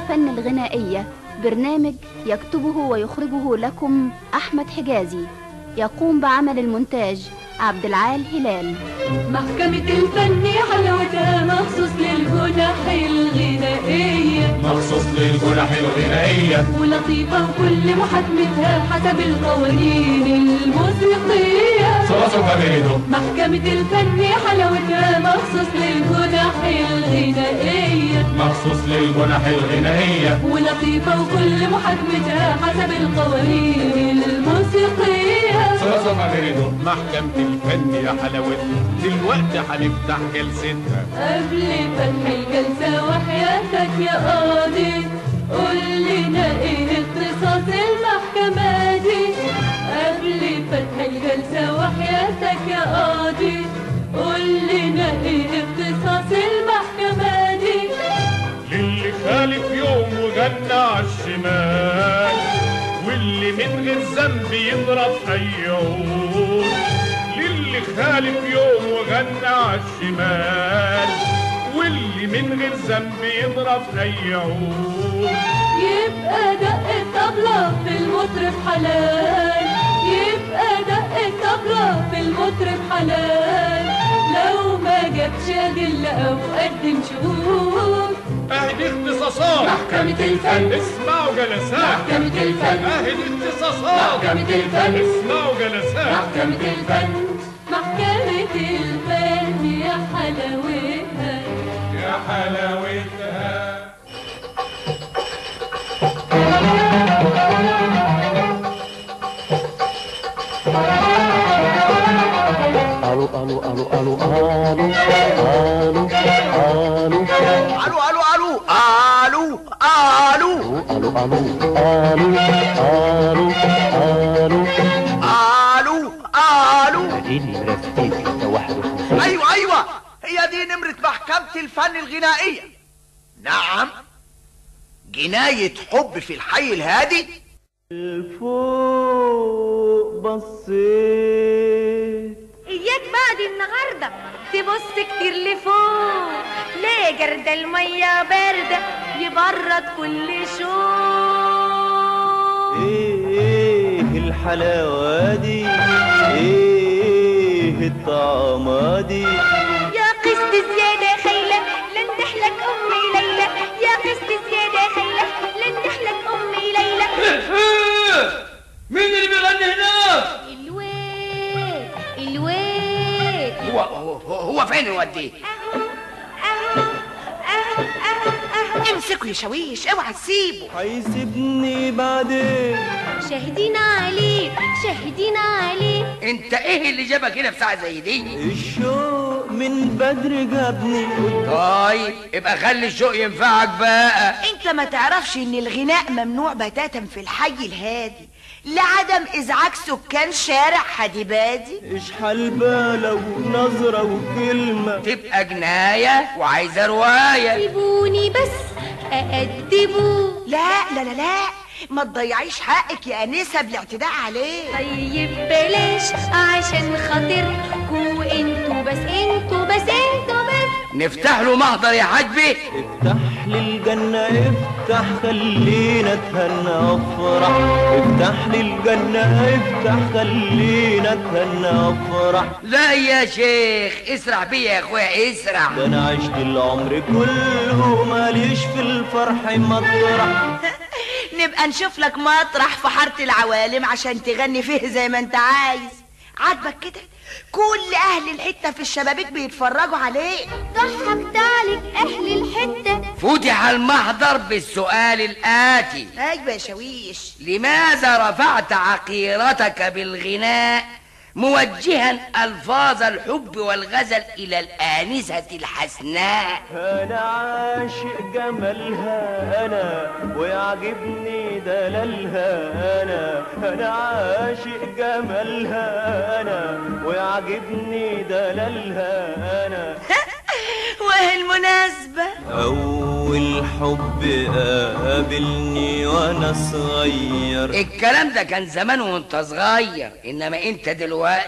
الفن الغنائية برنامج يكتبه ويخرجه لكم أحمد حجازي يقوم بعمل المونتاج عبد العال هلال محكمة الفن حلاوتها مخصوص للجنح الغنائية مخصوص للجنح الغنائية ولطيفة وكل محاكمتها حسب القوانين الموسيقية صوصو كابيريدو محكمة الفن حلاوتها مخصوص للجنح الغنائية مخصوص للجنح الغنائية ولطيفة وكل محاكمتها حسب القوانين الموسيقية صوصو كابيريدو محكمة الفن يا حلاوتها دلوقتي هنفتح جلستها قبل فتح الجلسة وحياتك يا قاضي قول لنا ايه اختصاص المحكمة دي قبل فتح الجلسة وحياتك يا قاضي قول لنا ايه اختصاص المحكمة دي للي خالف يوم وجنى عالشمال واللي من غير ذنب يضرب اي عود للي خالف يوم وغنى عالشمال واللي من غير ذنب يضرب اي عود يبقى دق الطبلة في المطرب حلال يبقى دق الطبلة في المطرب حلال لو ما جابش أدلة أو قدم شهود اهي اختصاصات محكمة الفن اسمعوا جلسات محكمة الفن اهي الاختصاصات محكمة الفن اسمعوا جلسات محكمة الفن محكمة الفن يا حلاوتها يا حلاوتها الو الو الو الو الو الو الو الو الو الو الو الو الو الو الو الو الو الو اديني مرستيك 51 ايوه ايوه هي دي نمرة محكمة الفن الغنائية نعم جناية حب في الحي الهادي فوق بصيت اياك بعد النهارده تبص كتير لفوق ليه جرد الميه بارده يبرد كل شوق ايه الحلاوه دي ايه الطعمه دي يا قسط زياده خيله لن تحلك امي ليلى يا قسط زياده خيله لن تحلك امي ليلى مين اللي بيغني هناك؟ الويل الويل هو هو, هو فين يوديه اهو اهو اهو اهو اهو امسكوا يا شاويش اوعى تسيبه هيسيبني بعدين شاهدين عليه شاهدين عليه انت ايه اللي جابك هنا في ساعة زي دي الشوق من بدري جابني طيب ابقى خلي الشوق ينفعك بقى انت ما تعرفش ان الغناء ممنوع بتاتا في الحي الهادي لعدم ازعاج سكان شارع حديبادي اشحال بالة ونظرة وكلمة تبقى جناية وعايزة رواية سيبوني بس أأدبه لا لا لا لا ما تضيعيش حقك يا انسه بالاعتداء عليه طيب بلاش عشان خاطركوا انتوا بس انتوا بس انتوا بس نفتح له محضر يا حاجبي افتح لي الجنة افتح خلينا اتهنى افرح افتح لي الجنة افتح خلينا اتهنى افرح لا يا شيخ اسرع بيا يا اخويا اسرع ده انا عشت العمر كله ماليش في الفرح مطرح نبقى نشوف لك مطرح في حارة العوالم عشان تغني فيه زي ما انت عايز عاجبك كده كل اهل الحتة في الشبابيك بيتفرجوا عليك ضحكت عليك اهل الحتة فتح المحضر بالسؤال الآتي أيوة يا شويش لماذا رفعت عقيرتك بالغناء موجها ألفاظ الحب والغزل إلى الآنسة الحسناء انا عاشق جمالها انا ويعجبني دلالها انا انا عاشق جمالها انا ويعجبني دلالها انا وإيه المناسبة اول حب قابلني وانا صغير الكلام ده كان زمان وانت صغير إنما انت دلوقتي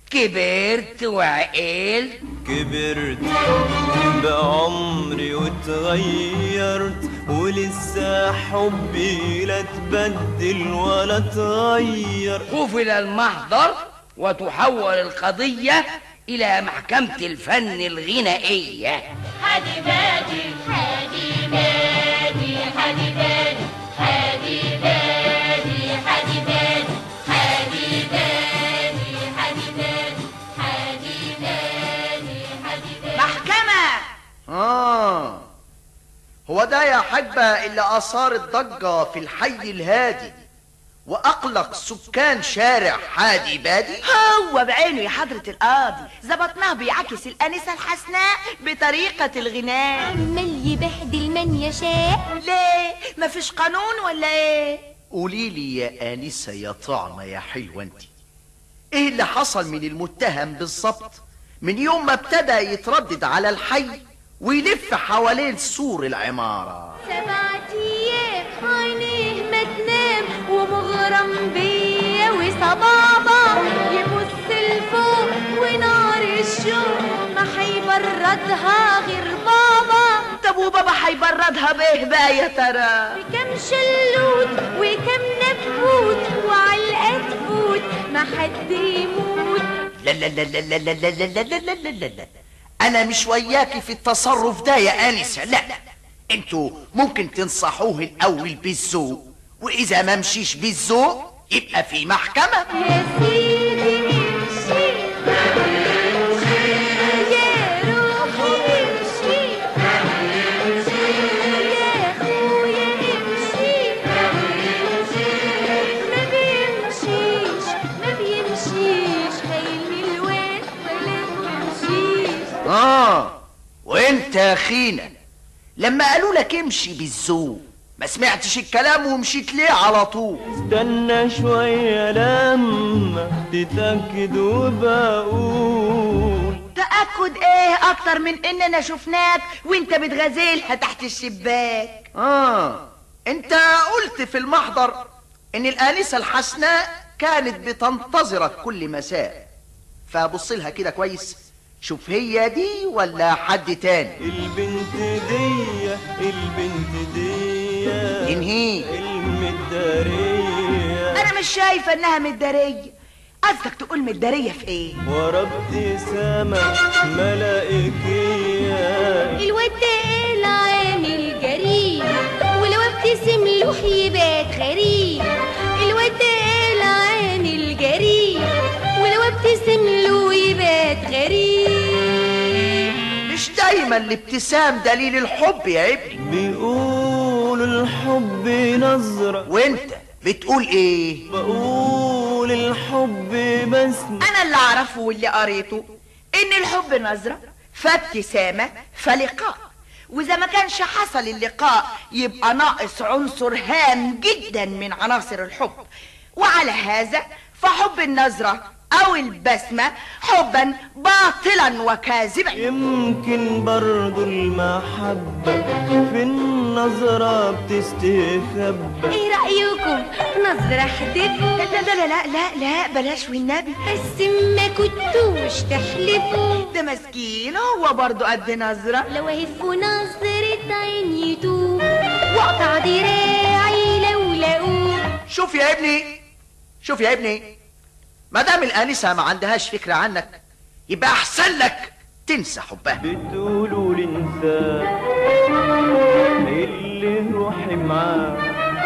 كبرت وعقلت كبرت بعمري وتغيرت ولسه حبي لا تبدل ولا تغير قفل المحضر وتحول القضية إلى محكمة الفن الغنائية حادي بادي حادي بادي حادي بادي حادي بادي حادي بادي حادي بادي حادي بادي حادي بادي حادي بادي محكمة آه هو ده يا حجبة اللي أثار الضجة في الحي الهادي وأقلق سكان شارع حادي بادي هو بعينه يا حضرة القاضي ظبطناه بيعكس الأنسة الحسناء بطريقة الغناء عمال يبهدل من يشاء ليه؟ مفيش قانون ولا ايه؟ قولي لي يا آنسة يا طعمة يا حلوة انت ايه اللي حصل من المتهم بالظبط من يوم ما ابتدى يتردد على الحي ويلف حوالين سور العمارة سبعة ايام عينيه ما تنام ومغرم بيا وصبابة يبص لفوق ونار الشوق ما هيبردها غير بابا طب وبابا هيبردها بايه بقى يا ترى؟ بكم شلوت وكم نبوت وعلقة تفوت ما حد يموت لا لا لا لا لا لا لا لا لا لا لا لا لا انا مش وياكي في التصرف ده يا انسه لا انتوا ممكن تنصحوه الاول بالذوق واذا ما مشيش بالذوق يبقى في محكمه يا سيدي امشي يا روحي امشي يا اخويا امشي ما بيمشيش ما بيمشيش خايل من الواد ولا بيمشيش اه وانت يا اخينا لما قالوا لك امشي بالذوق ما سمعتش الكلام ومشيت ليه على طول استنى شوية لما تتأكد وبقول تأكد ايه أكتر من إننا شفناك وانت بتغازلها تحت الشباك اه انت قلت في المحضر ان الانسه الحسناء كانت بتنتظرك كل مساء فبص لها كده كويس شوف هي دي ولا حد تاني البنت دي البنت دي انهي المدارية أنا مش شايفة إنها مدارية قصدك تقول مدارية في ايه؟ ورا ابتسامة ملائكية الواد ده العامل جريء ولو ابتسم له يبات غريب الواد ده العامل جريء ولو ابتسم له يبات غريب مش دايما الابتسام دليل الحب يا ابني بيقولوا الحب نظرة وانت بتقول ايه بقول الحب بس أنا اللي أعرفه واللي قريته إن الحب نظرة فابتسامة فلقاء وإذا ما كانش حصل اللقاء يبقى ناقص عنصر هام جدا من عناصر الحب وعلى هذا فحب النظرة أو البسمة حبا باطلا وكاذبا يمكن برضو المحبة في النظرة بتستخبى ايه رأيكم نظرة احدفوا لا لا لا لا لا لا بلاش والنبي بس ما كنتوش تحلفوا ده مسكين هو برضو قد نظرة لو اهف نظرة عين يتوب واقطع دراعي لو لقوه شوف يا ابني شوف يا ابني ما دام الانسه ما عندهاش فكره عنك يبقى احسن لك تنسى حبها بتقولوا الإنسان اللي روحي معاه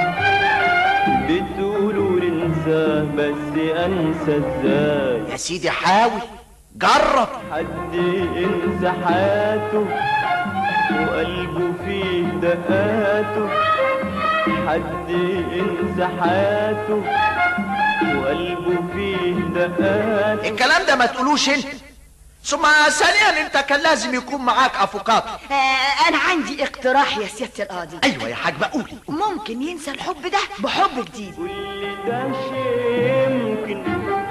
بتقولوا الإنسان بس أنسى إزاي يا سيدي حاول جرب حد ينسى حياته وقلبه فيه دقاته حد ينسى حياته وقلبه فيه دقاته الكلام ده ما تقولوش انت ثم ثانيا انت كان لازم يكون معاك افوكاتو آه أنا عندي اقتراح يا سيادة القاضي ايوه يا حاج بقولي ممكن ينسى الحب ده بحب جديد كل ده شيء يمكن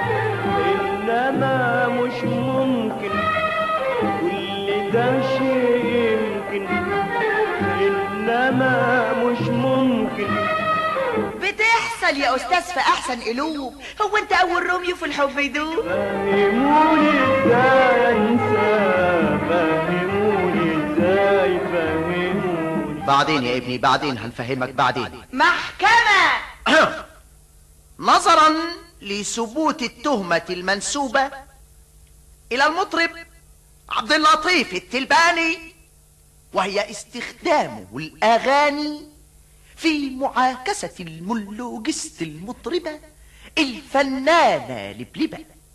إنما مش ممكن كل ده شيء يمكن إنما مش ممكن بتحصل حصل يا استاذ في احسن قلوب هو انت اول روميو في الحب يدوب فهموني ازاي انسى فهموني ازاي فهموني بعدين يا ابني بعدين هنفهمك بعدين محكمة نظرا لثبوت التهمة المنسوبة إلى المطرب عبد اللطيف التلباني وهي استخدامه الأغاني في معاكسة الملوجست المطربة الفنانة لبلبة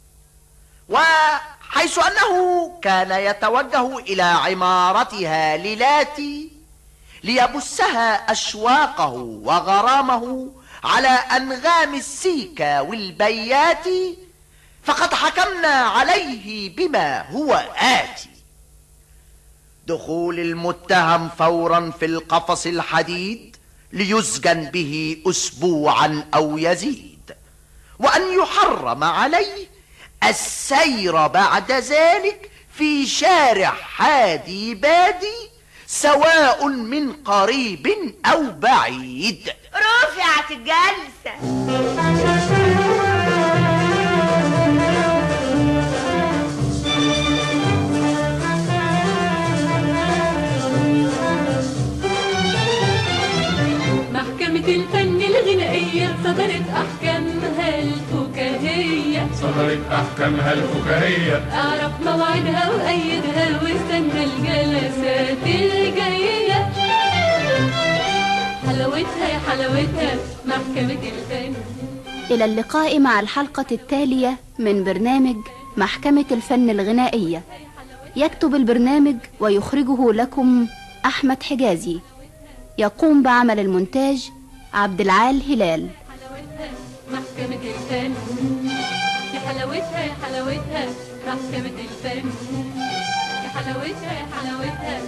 وحيث أنه كان يتوجه إلى عمارتها ليلاتي ليبثها أشواقه وغرامه على أنغام السيكا والبيات فقد حكمنا عليه بما هو آتي دخول المتهم فورا في القفص الحديد ليسجن به أسبوعا أو يزيد وأن يحرم عليه السير بعد ذلك في شارع حادي بادي سواء من قريب أو بعيد رفعت الجلسة محكمة الفن الغنائية صدرت أحكامها الفكاهية صدرت أحكامها الفكاهية أعرف موعدها وأيدها واستنى الجلسات الجاية حلاوتها يا حلاوتها محكمة الفن إلى اللقاء مع الحلقة التالية من برنامج محكمة الفن الغنائية يكتب البرنامج ويخرجه لكم أحمد حجازي يقوم بعمل المونتاج عبد العال هلال حلاوتها محكمة الفن يا حلاوتها يا حلاوتها محكمة الفن يا حلاوتها يا حلاوتها